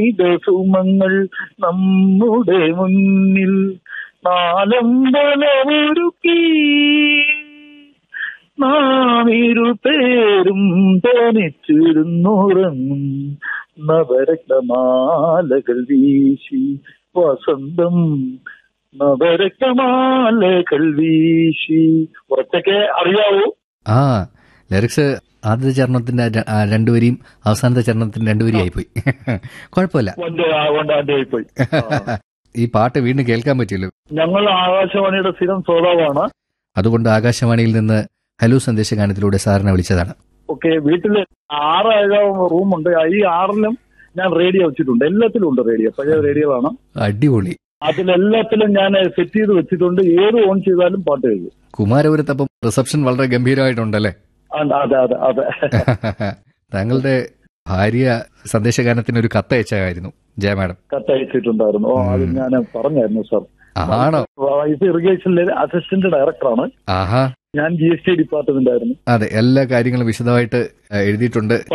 സുമങ്ങൾ നമ്മുടെ മുന്നിൽ നാലമ്പലമൊരുക്കി നാം ഇരുപേരും തനിച്ചിരുന്നുറങ്ങും നവരക്തമാലകൾ വീശി വസന്തം നവരക്തമാലകൾ വീശി കുറച്ചൊക്കെ അറിയാവൂ ആ ലിറിക്സ് ആദ്യത്തെ ചരണത്തിന്റെ ര- ആ രണ്ടുപേരെയും അവസാനത്തെ ചരണത്തിന്റെ രണ്ടുപേരെയും ആയിപ്പോയി കുഴപ്പമില്ല വണ്ടി കൊണ്ടാൻ്റെ ആയിപ്പോയി ആ. ഈ പാട്ട് വീണ്ടും കേൾക്കാൻ പറ്റിയല്ലോ ഞങ്ങൾ ആകാശവാണിയുടെ സ്ഥിരം ശ്രോതാവാണ് അതുകൊണ്ട് ആകാശവാണിയിൽ നിന്ന് ഹലോ സന്ദേശ ഗാനത്തിലൂടെ സാറിനെ വിളിച്ചതാണ് ഓക്കെ വീട്ടില് ആറ് റൂമുണ്ട് ഈ ആറിലും ഞാൻ റേഡിയോ വെച്ചിട്ടുണ്ട് എല്ലാത്തിലും ഉണ്ട് റേഡിയോ പഴയ റേഡിയോകളാണ് അടിപൊളി അതിലെല്ലാത്തിലും ഞാൻ സെറ്റ് ചെയ്ത് വെച്ചിട്ടുണ്ട് ഏത് ഓൺ ചെയ്താലും പാട്ട് കേൾക്കും കുമാരപുരത്തപ്പം റിസപ്ഷൻ വളരെ ഗംഭീരമായിട്ടുണ്ടല്ലേ ആ, അതെ അതെ അതെ താങ്കളുടെ ഭാര്യ സന്ദേശഗാനത്തിന് ഒരു കത്തയച്ചായിരുന്നു ജയ മാഡം കത്തയച്ചിട്ടുണ്ടായിരുന്നു ഓ അത് ഉം. ഞാൻ പറഞ്ഞായിരുന്നു സാർ ആണോ ഇത് ഇറിഗേഷനിലെ അസിസ്റ്റന്റ് ഡയറക്ടറാണ് ആഹാ ഞാൻ ജി എസ് ടി ഡിപ്പാർട്ട്മെന്റ് ആയിരുന്നു അതെ എല്ലാ കാര്യങ്ങളും വിശദമായിട്ട് എഴുതിയിട്ടുണ്ട്